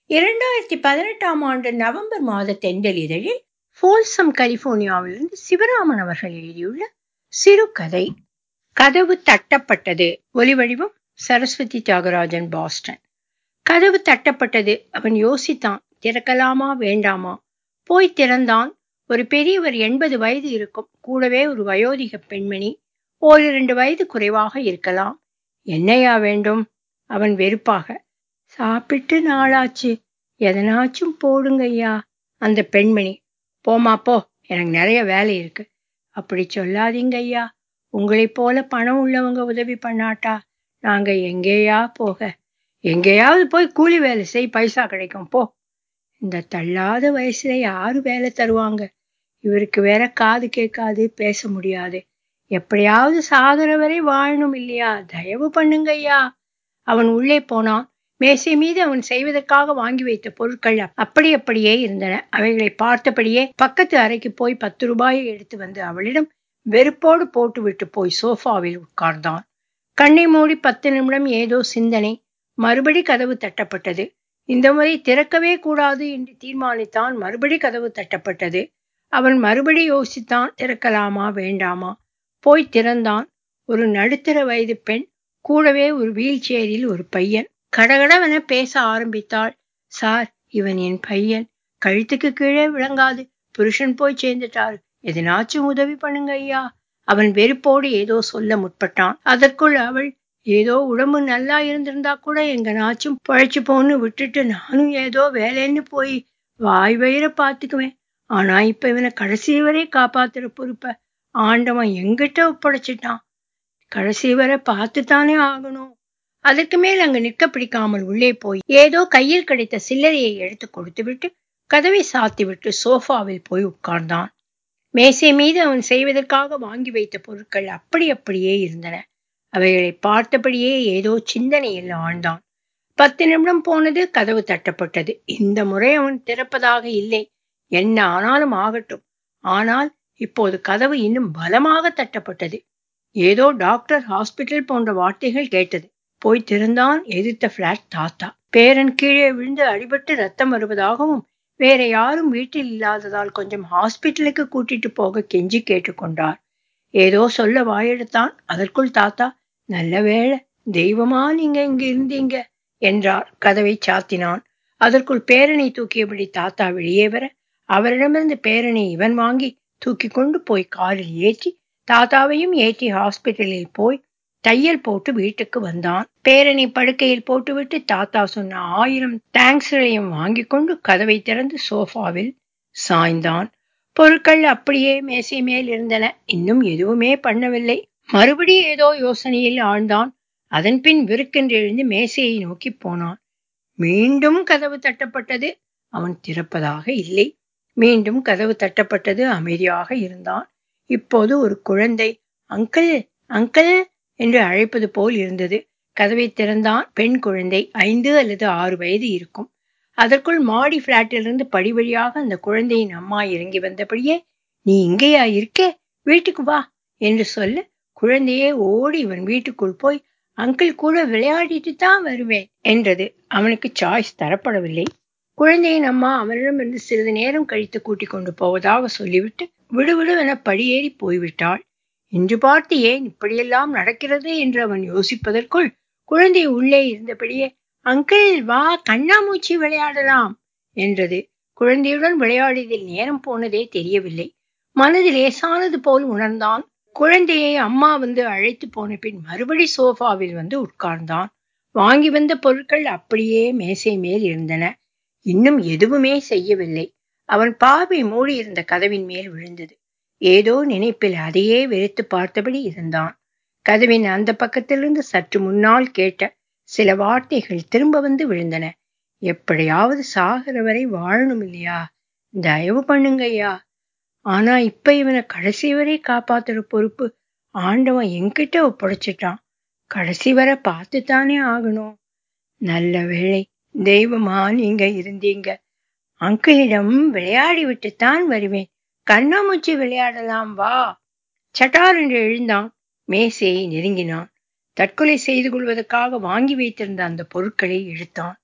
இரண்டாயிரத்தி பதினெட்டாம் ஆண்டு நவம்பர் மாத தென்றல் இதழில் ஃபோல்சம் கலிபோர்னியாவிலிருந்து சிவராமன் அவர்கள் எழுதியுள்ள சிறுகதை கதவு தட்டப்பட்டது ஒலிவடிவம் சரஸ்வதி தியாகராஜன் பாஸ்டன் கதவு தட்டப்பட்டது அவன் யோசித்தான் திறக்கலாமா வேண்டாமா போய் திறந்தான் ஒரு பெரியவர் எண்பது வயது இருக்கும் கூடவே ஒரு வயோதிக பெண்மணி ஓரிரண்டு வயது குறைவாக இருக்கலாம் என்னையா வேண்டும் அவன் வெறுப்பாக சாப்பிட்டு நாளாச்சு எதனாச்சும் போடுங்க ஐயா அந்த பெண்மணி போமா போ எனக்கு நிறைய வேலை இருக்கு அப்படி சொல்லாதீங்க ஐயா உங்களைப் போல பணம் உள்ளவங்க உதவி பண்ணாட்டா நாங்க எங்கேயா போக எங்கேயாவது போய் கூலி வேலை செய் பைசா கிடைக்கும் போ இந்த தள்ளாத வயசுல யாரு வேலை தருவாங்க இவருக்கு வேற காது கேட்காது பேச முடியாது எப்படியாவது சாகர வரை வாழணும் இல்லையா தயவு பண்ணுங்க ஐயா அவன் உள்ளே போனான் மேசை மீது அவன் செய்வதற்காக வாங்கி வைத்த பொருட்கள் அப்படி அப்படியே இருந்தன அவைகளை பார்த்தபடியே பக்கத்து அறைக்கு போய் பத்து ரூபாயை எடுத்து வந்து அவளிடம் வெறுப்போடு போட்டுவிட்டு போய் சோஃபாவில் உட்கார்ந்தான் கண்ணை மூடி பத்து நிமிடம் ஏதோ சிந்தனை மறுபடி கதவு தட்டப்பட்டது இந்த முறை திறக்கவே கூடாது என்று தீர்மானித்தான் மறுபடி கதவு தட்டப்பட்டது அவன் மறுபடி யோசித்தான் திறக்கலாமா வேண்டாமா போய் திறந்தான் ஒரு நடுத்தர வயது பெண் கூடவே ஒரு வீல் சேரில் ஒரு பையன் கடகடவென பேச ஆரம்பித்தாள் சார் இவன் என் பையன் கழுத்துக்கு கீழே விளங்காது புருஷன் போய் சேர்ந்துட்டாரு எதனாச்சும் உதவி பண்ணுங்க ஐயா அவன் வெறுப்போடு ஏதோ சொல்ல முற்பட்டான் அதற்குள் அவள் ஏதோ உடம்பு நல்லா இருந்திருந்தா கூட எங்கனாச்சும் பழைச்சு போன்னு விட்டுட்டு நானும் ஏதோ வேலைன்னு போய் வாய் வயிற பாத்துக்குவேன் ஆனா இப்ப இவனை கடைசி வரை காப்பாத்துற பொறுப்ப ஆண்டவன் எங்கிட்ட ஒப்படைச்சிட்டான் கடைசி வரை பார்த்துத்தானே ஆகணும் அதற்கு மேல் அங்கு நிற்க பிடிக்காமல் உள்ளே போய் ஏதோ கையில் கிடைத்த சில்லறையை எடுத்து கொடுத்துவிட்டு கதவை சாத்திவிட்டு சோஃபாவில் போய் உட்கார்ந்தான் மேசை மீது அவன் செய்வதற்காக வாங்கி வைத்த பொருட்கள் அப்படி அப்படியே இருந்தன அவைகளை பார்த்தபடியே ஏதோ சிந்தனையில் ஆழ்ந்தான் பத்து நிமிடம் போனது கதவு தட்டப்பட்டது இந்த முறை அவன் திறப்பதாக இல்லை என்ன ஆனாலும் ஆகட்டும் ஆனால் இப்போது கதவு இன்னும் பலமாக தட்டப்பட்டது ஏதோ டாக்டர் ஹாஸ்பிட்டல் போன்ற வார்த்தைகள் கேட்டது போய் திறந்தான் எதிர்த்த பிளாட் தாத்தா பேரன் கீழே விழுந்து அடிபட்டு ரத்தம் வருவதாகவும் வேற யாரும் வீட்டில் இல்லாததால் கொஞ்சம் ஹாஸ்பிட்டலுக்கு கூட்டிட்டு போக கெஞ்சி கேட்டுக்கொண்டார் ஏதோ சொல்ல வாயெடுத்தான் அதற்குள் தாத்தா நல்ல வேளை தெய்வமா நீங்க இங்க இருந்தீங்க என்றார் கதவை சாத்தினான் அதற்குள் பேரனை தூக்கியபடி தாத்தா வெளியே வர அவரிடமிருந்து பேரனை இவன் வாங்கி தூக்கி கொண்டு போய் காரில் ஏற்றி தாத்தாவையும் ஏற்றி ஹாஸ்பிட்டலில் போய் தையல் போட்டு வீட்டுக்கு வந்தான் பேரனை படுக்கையில் போட்டுவிட்டு தாத்தா சொன்ன ஆயிரம் தேங்க்ஸ்களையும் வாங்கி கொண்டு கதவை திறந்து சோஃபாவில் சாய்ந்தான் பொருட்கள் அப்படியே மேசை மேல் இருந்தன இன்னும் எதுவுமே பண்ணவில்லை மறுபடி ஏதோ யோசனையில் ஆழ்ந்தான் அதன் பின் விருக்கென்று எழுந்து மேசையை நோக்கி போனான் மீண்டும் கதவு தட்டப்பட்டது அவன் திறப்பதாக இல்லை மீண்டும் கதவு தட்டப்பட்டது அமைதியாக இருந்தான் இப்போது ஒரு குழந்தை அங்கிள் அங்கிள் என்று அழைப்பது போல் இருந்தது கதவை திறந்தான் பெண் குழந்தை ஐந்து அல்லது ஆறு வயது இருக்கும் அதற்குள் மாடி பிளாட்டிலிருந்து படி வழியாக அந்த குழந்தையின் அம்மா இறங்கி வந்தபடியே நீ இங்கேயா இருக்கே வீட்டுக்கு வா என்று சொல்ல குழந்தையே ஓடி இவன் வீட்டுக்குள் போய் அங்கிள் கூட விளையாடிட்டு தான் வருவேன் என்றது அவனுக்கு சாய்ஸ் தரப்படவில்லை குழந்தையின் அம்மா அவனிடமிருந்து சிறிது நேரம் கழித்து கூட்டிக் கொண்டு போவதாக சொல்லிவிட்டு விடுவிடுவென படியேறி போய்விட்டாள் இன்று பார்த்து ஏன் இப்படியெல்லாம் நடக்கிறது என்று அவன் யோசிப்பதற்குள் குழந்தை உள்ளே இருந்தபடியே அங்கிள் வா கண்ணாமூச்சி விளையாடலாம் என்றது குழந்தையுடன் விளையாடியதில் நேரம் போனதே தெரியவில்லை மனது லேசானது போல் உணர்ந்தான் குழந்தையை அம்மா வந்து அழைத்து போன பின் மறுபடி சோஃபாவில் வந்து உட்கார்ந்தான் வாங்கி வந்த பொருட்கள் அப்படியே மேசை மேல் இருந்தன இன்னும் எதுவுமே செய்யவில்லை அவன் பார்வை மூடி இருந்த கதவின் மேல் விழுந்தது ஏதோ நினைப்பில் அதையே வெறுத்து பார்த்தபடி இருந்தான் கதவின் அந்த பக்கத்திலிருந்து சற்று முன்னால் கேட்ட சில வார்த்தைகள் திரும்ப வந்து விழுந்தன எப்படியாவது சாகிற வரை வாழணும் இல்லையா தயவு பண்ணுங்கய்யா ஆனா இப்ப இவனை கடைசி வரை காப்பாத்துற பொறுப்பு ஆண்டவன் என்கிட்ட ஒப்படைச்சிட்டான் கடைசி வரை பார்த்துத்தானே ஆகணும் நல்ல வேளை தெய்வமா நீங்க இருந்தீங்க அங்கிளிடம் விளையாடி விட்டுத்தான் வருவேன் கண்ணாமூச்சி விளையாடலாம் வா சட்டார் என்று எழுந்தான் மேசையை நெருங்கினான் தற்கொலை செய்து கொள்வதற்காக வாங்கி வைத்திருந்த அந்த பொருட்களை இழுத்தான்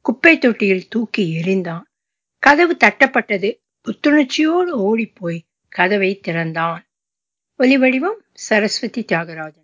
குப்பை தொட்டியில் தூக்கி எறிந்தான் கதவு தட்டப்பட்டது புத்துணர்ச்சியோடு ஓடிப்போய் கதவை திறந்தான் ஒலிவடிவம் சரஸ்வதி தியாகராஜன்